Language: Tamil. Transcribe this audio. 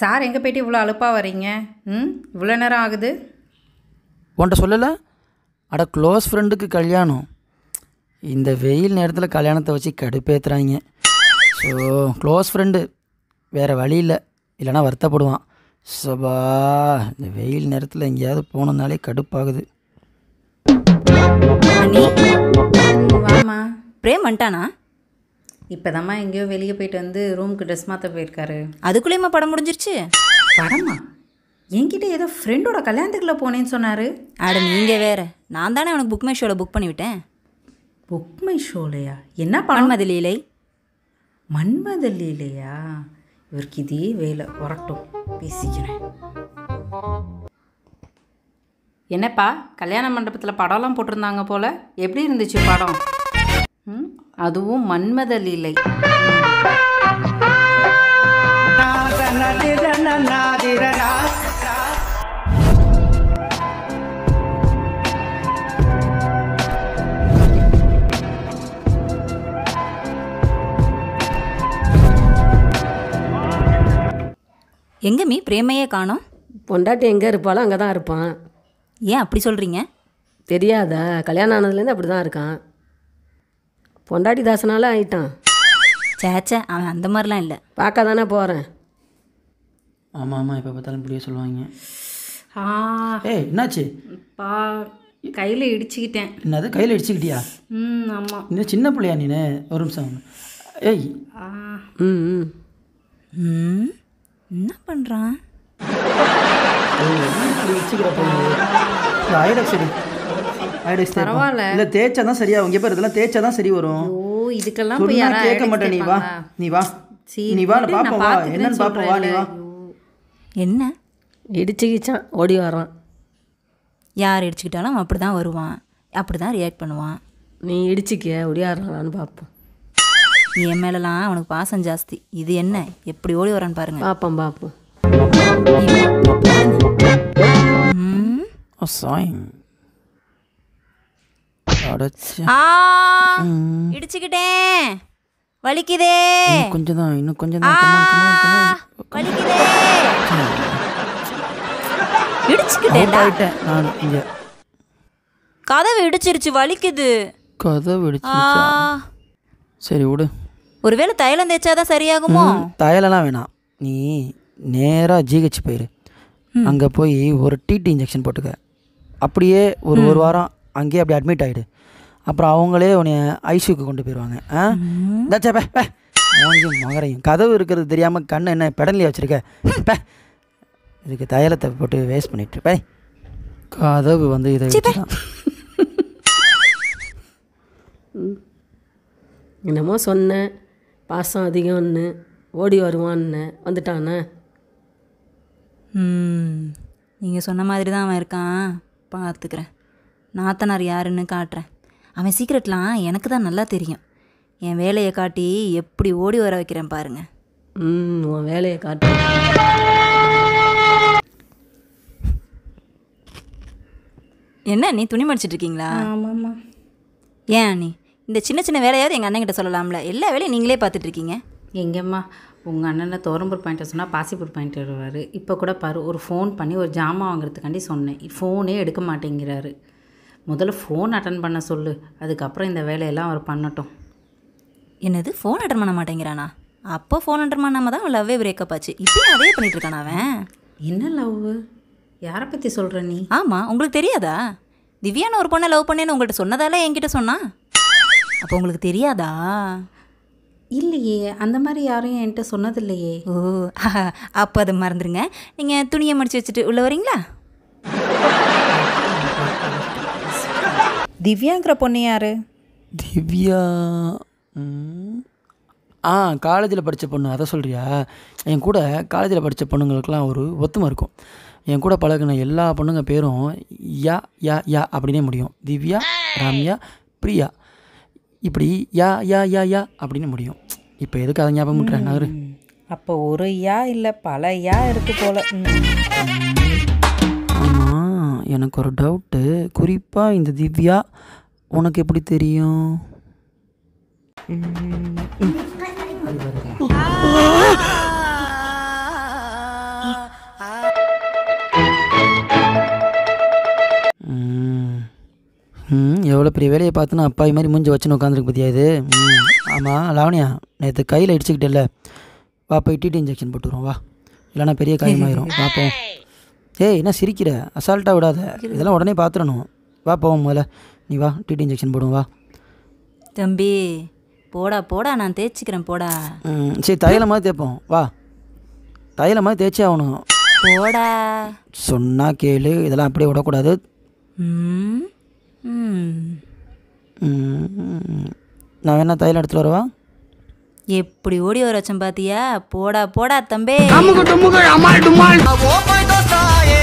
சார் எங்கே போயிட்டு இவ்வளோ அலுப்பாக வரீங்க ம் இவ்வளோ நேரம் ஆகுது உன்கிட்ட சொல்லலை அட க்ளோஸ் ஃப்ரெண்டுக்கு கல்யாணம் இந்த வெயில் நேரத்தில் கல்யாணத்தை வச்சு கடுப்பேத்துறாங்க ஸோ க்ளோஸ் ஃப்ரெண்டு வேறு வழி இல்லை இல்லைன்னா வருத்தப்படுவான் சபா இந்த வெயில் நேரத்தில் எங்கேயாவது போனோம்னாலே கடுப்பாகுது அண்ணி வாமா பிரேம் வந்துட்டானா இப்போதாம்மா எங்கேயோ வெளியே போயிட்டு வந்து ரூமுக்கு ட்ரெஸ் மாற்ற போயிருக்காரு அதுக்குள்ளேயுமா படம் முடிஞ்சிருச்சு படமா என்கிட்ட ஏதோ ஃப்ரெண்டோட கல்யாணத்துக்குள்ள போனேன்னு சொன்னார் அட நீங்க வேற நான் தானே அவனுக்கு புக் மை ஷோவில் புக் பண்ணிவிட்டேன் புக் மை ஷோலையா என்ன படம் மன்மதி லீலை மன்மதல் இல்லையா இவருக்கு இதே வேலை வரட்டும் பேசிக்கிறேன் என்னப்பா கல்யாண மண்டபத்தில் படம்லாம் போட்டிருந்தாங்க போல எப்படி இருந்துச்சு படம் ம் அதுவும் மன்மத லீலை எங்க மீ பிரேமையே காணோம் பொண்டாட்டி எங்கே இருப்பாளோ அங்கே தான் இருப்பான் ஏன் அப்படி சொல்றீங்க தெரியாதா கல்யாணம் ஆனதுலேருந்து அப்படி தான் இருக்கான் பொண்டாட்டி தாசனால ஆயிட்டான் சேச்சே அவன் அந்த மாதிரிலாம் இல்லை பார்க்க தானே போகிறேன் ஆமாம் ஆமாம் எப்போ பார்த்தாலும் இப்படியே சொல்லுவாங்க ஆ ஏய் என்னாச்சு பா கையில் இடிச்சுக்கிட்டேன் என்னது கையில் அடிச்சுக்கிட்டியா ம் ஆமாம் இன்னும் சின்ன பிள்ளையா நீனு ஒரு நிமிஷம் ஏய் ஆ ம் ம் ம் என்ன பண்ணுறான் இப்படி வச்சுக்கிறப்ப ஐடெக்ஸ் சரி ஐடெக்ஸ் பரவாயில்ல. இல்லை தேய்ச்சா தான் சரியா இங்கே பேர் இதெல்லாம் தேய்ச்சா தான் சரி வரும் ஓ இதுக்கெல்லாம் போய் சொன்னா யாரா கேட்க மாட்டேன் நீ வா நீ வா நீ வா நான் பாப்போம் வா என்னன்னு பாப்போம் வா நீ வா என்ன இடிச்சுக்கிச்சான் ஓடி வரான் யார் இடிச்சுக்கிட்டாலும் அவன் அப்படி தான் வருவான் அப்படி தான் ரியாக்ட் பண்ணுவான் நீ இடிச்சிக்க ஒடியாடுறான்னு பார்ப்போம் என் மேலலாம் அவனுக்கு பாசம் ஜாஸ்தி இது என்ன எப்படி ஓடி வரான்னு பாருங்க பார்ப்போம் பார்ப்போம் ம். சாய் அடச்சே ஆ இடிச்சுக்கிட்டேன் வலிக்குதே இன்னும் கொஞ்சம் தான் இன்னும் கொஞ்சம் தான் கமான் கமான் கமான் வலிக்குதே இடிச்சுக்கிட்டேன்டா ஆயிட்டேன் நான் இங்கே கதவு இடிச்சிருச்சு வலிக்குது கதை ஆ வெடிச்சிருச்சா சரி விடு ஒருவேளை தைலம் தேய்ச்சாதான் சரியாகுமோ தையலெல்லாம் வேணாம் நீ நேராக ஜிஹெச் போயிரு அங்கே போய் ஒரு டிடி இன்ஜெக்ஷன் போட்டுக்க அப்படியே ஒரு ஒரு வாரம் அங்கேயே அப்படி அட்மிட் ஆகிடு அப்புறம் அவங்களே உன்னை ஐசியூக்கு கொண்டு போயிடுவாங்க ஆ தச்சா பே பே மூஞ்சும் மகரையும் கதவு இருக்கிறது தெரியாமல் கண்ணை என்ன பெடன்லி வச்சுருக்க பே இதுக்கு தையலத்தை போட்டு வேஸ்ட் பண்ணிட்டு பே கதவு வந்து இதை வச்சுதான் என்னமோ சொன்னேன் பாசம் அதிகம்னு ஓடி வருவான்னு வந்துட்டானே ம் நீங்கள் சொன்ன மாதிரி தான் அவன் இருக்கான் பார்த்துக்கிறேன் நாத்தனார் யாருன்னு காட்டுறேன் அவன் சீக்ரெட்லாம் எனக்கு தான் நல்லா தெரியும் என் வேலையை காட்டி எப்படி ஓடி வர வைக்கிறேன் பாருங்க ம் உன் வேலையை காட்டு என்ன நீ துணி மடிச்சிட்டு இருக்கீங்களா ஆமாம்மா ஏன் நீ இந்த சின்ன சின்ன வேலையாவது எங்கள் அண்ணன்கிட்ட சொல்லலாம்ல எல்லா வேலையும் நீங்களே பார்த்துட்டு இருக்கீங்க எங்கம்மா உங்கள் அண்ணனை தோரம்பூர் பாயிண்ட்டை சொன்னால் பாசிப்பூர் பாயிண்ட் வருவார் இப்போ கூட பாரு ஒரு ஃபோன் பண்ணி ஒரு ஜாமான் வாங்குறதுக்காண்டி சொன்னேன் ஃபோனே எடுக்க மாட்டேங்கிறாரு முதல்ல ஃபோன் அட்டன் பண்ண சொல்லு அதுக்கப்புறம் இந்த வேலையெல்லாம் அவர் பண்ணட்டும் என்னது ஃபோன் அட்டன் பண்ண மாட்டேங்கிறானா அப்போ ஃபோன் அட்டன் பண்ணாம தான் லவ்வே பிரேக்கப் ஆச்சு இப்பயும் அதே பண்ணிட்டு இருக்கானா அவன் என்ன லவ் யாரை பற்றி சொல்கிற நீ ஆமாம் உங்களுக்கு தெரியாதா திவ்யான்னு ஒரு பொண்ணை லவ் பண்ணேன்னு உங்கள்கிட்ட சொன்னதால என்கிட்ட சொன்னா அப்போ உங்களுக்கு தெரியாதா இல்லையே அந்த மாதிரி யாரும் என்கிட்ட சொன்னதில்லையே ஓ அப்போ அதை மறந்துடுங்க நீங்கள் துணியை மடிச்சு வச்சுட்டு உள்ளே வரீங்களா திவ்யாங்கிற பொண்ணு யாரு திவ்யா ம். ஆ காலேஜில் படித்த பொண்ணு அதை சொல்கிறியா என் கூட காலேஜில் படித்த பொண்ணுங்களுக்கெல்லாம் ஒரு ஒத்துமை இருக்கும் என் கூட பழகின எல்லா பொண்ணுங்க பேரும் யா யா யா அப்படின்னே முடியும் திவ்யா ரம்யா பிரியா இப்படி யா யா யா யா அப்படின்னு முடியும் இப்போ எதுக்கு அதை ஞாபகம் பண்ணுறேன் நகரு அப்போ ஒரு யா இல்லை பல யா இருக்கு போல ஆமாம் எனக்கு ஒரு டவுட்டு குறிப்பாக இந்த திவ்யா உனக்கு எப்படி தெரியும் எவ்வளோ பெரிய வேலையை பார்த்துன்னு அப்பாவி மாதிரி மூஞ்சி வச்சுன்னு உட்காந்துருக்கு பற்றியா இது ம் ஆமாம் லாவணியா நேற்று கையில் இடிச்சுக்கிட்டேல்ல வா போய் டிடி இன்ஜெக்ஷன் போட்டுருவோம் வா இல்லைன்னா பெரிய காயமாயிரும் வா போவோம் ஏய் என்ன சிரிக்கிற அசால்ட்டாக விடாத இதெல்லாம் உடனே பார்த்துடணும் வா போவோம் முதல்ல நீ வா டிடி இன்ஜெக்ஷன் போடுவோம் வா தம்பி போடா போடா நான் தேய்ச்சிக்கிறேன் போடா ம், சரி தைலமாக தேய்ப்போம் வா தைலமாக தேய்ச்சே ஆகணும் போடா சொன்னா கேளு இதெல்லாம் அப்படியே விடக்கூடாது ம் ம் ம், நான் வேணா தைலம் எடுத்துகிட்டு வரவா எப்படி ஓடி வர வச்சேன் பாத்தியா போடா போடா தம்பி ஓ போய் தோஸ்தா ஏ